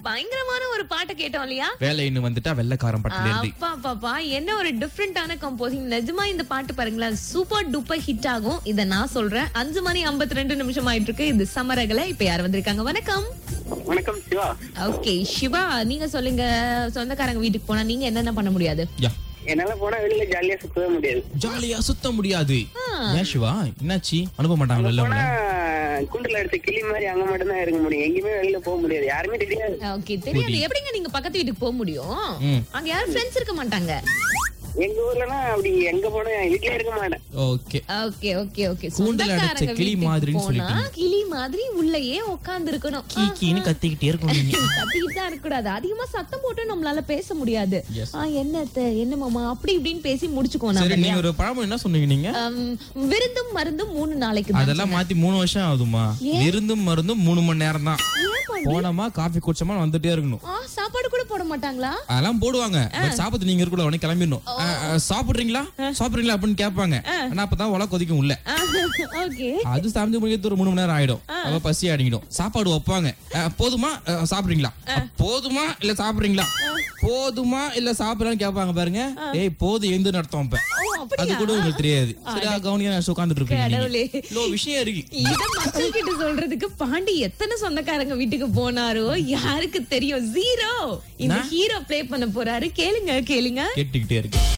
பயங்கரமான ஒரு பாட்டை கேட்டோம் இல்லையா வேலைன்னு வந்துட்டா வெள்ளக்காரன் பட்டில இருந்து அப்பா பாப்பா என்ன ஒரு டிஃப்ரெண்டான கம்போசிங் நிஜமா இந்த பாட்டு பாருங்களேன் சூப்பர் டூப்பர் ஹிட் ஆகும் இத நான் சொல்றேன் அஞ்சு மணி 52 ரெண்டு நிமிஷம் ஆயிட்டு இருக்கு இது சமரகல இப்ப யார் வந்திருக்காங்க வணக்கம் வணக்கம் சிவா ஓகே சிவா நீங்க சொல்லுங்க சொந்தக்காரங்க வீட்டுக்கு போனா நீங்க என்னென்ன பண்ண முடியாது யா என்னால போனா வெளியில ஜாலியா சுத்தவே முடியாது ஜாலியா சுத்த முடியாது ஏன் சிவா என்னாச்சு அனுப்ப மாட்டாங்க வெளில போனா உன்னை? குண்டுல எடுத்த கிளி மாதிரி அங்க மட்டும் தான் இருக்க முடியும் எங்கேயுமே வெளியில போக முடியாது யாருமே தெரியாது ஓகே தெரியாது எப்படிங்க நீங்க பக்கத்து வீட்டுக்கு போக முடியும் ம். அங்க யாரும் ஃப்ரெண்ட்ஸ் இருக்க மாட்டாங்க எங்க ஊர்லனா அப்படி எங்க போனா வீட்லயே இருக்க மாட்டேன் ஓகே ஓகே ஓகே ஓகே கூண்டுல அடைச்ச சொந்தக்காரங்க கிளி வீட்டுக்கு மாதிரின்னு போனா சொல்லிட்டீங்க. கிளி மாதிரி உள்ளேயே உட்கார்ந்து இருக்கணும் கீ கீன்னு கத்திக்கிட்டே இருக்கும் நீங்க கத்திக்கிட்டு தான் இருக்க கூடாது அதிகமா சத்தம் போட்டு நம்மளால பேச முடியாது Yes. ஆ, என்ன அத்தை, என்ன மாமா அப்படி இப்படின்னு பேசி முடிச்சுக்கோம் சரி நாம நீங்க ஒரு பழமொழி என்ன சொன்னீங்க நீங்க ஆம், விருந்தும் மருந்தும் மூணு நாளைக்கு தான் அதெல்லாம் மாத்தி மூணு வருஷம் ஆகுதுமா விருந்தும் மருந்தும் மூணு மணி நேரம் தான் போனோமா காஃபி குடிச்சோமா வந்துட்டே இருக்கணும் ஆ, சாப்பாடு கூட போட மாட்டாங்களா அதெல்லாம் போடுவாங்க பட் சாப்பிட்டு நீங்க இருக்கக்கூடாது உடனே கிளம்பிடணும் அஹ், அஹ், சாப்பிடுறீங்களா சாப்பிடுறீங்களா அப்படின்னு கேட்பாங்க ஆனா அப்பதான் உலக கொதிக்கும் உள்ள ஓகே அது சமைச்சு முடிக்கிறது ஒரு மூணு மணி நேரம் ஆயிடும் அப்ப பசி அடங்கிடும் சாப்பாடு வைப்பாங்க அஹ், போதுமா அஹ், சாப்பிடுறீங்களா அஹ், போதுமா இல்ல சாப்பிடுறீங்களா போதுமா இல்ல சாப்பிடலாம்னு கேட்பாங்க பாருங்க ஏய் போது எந்த நடத்தோம் இப்ப ஓ அது அப்படியா கூட உங்களுக்கு தெரியாது சரியா கவனியா உட்காந்துட்டு இருப்பீங்க கடவுளே. நீங்க. இவ்வளவு விஷயம் இருக்கு இத மக்கள் கிட்ட சொல்றதுக்கு பாண்டி எத்தனை சொந்தக்காரங்க வீட்டுக்கு போனாரோ யாருக்கு தெரியும் ஜீரோ இந்த ஹீரோ ப்ளே பண்ண போறாரு கேளுங்க கேளுங்க கேட்டுக்கிட்டே இருக்கு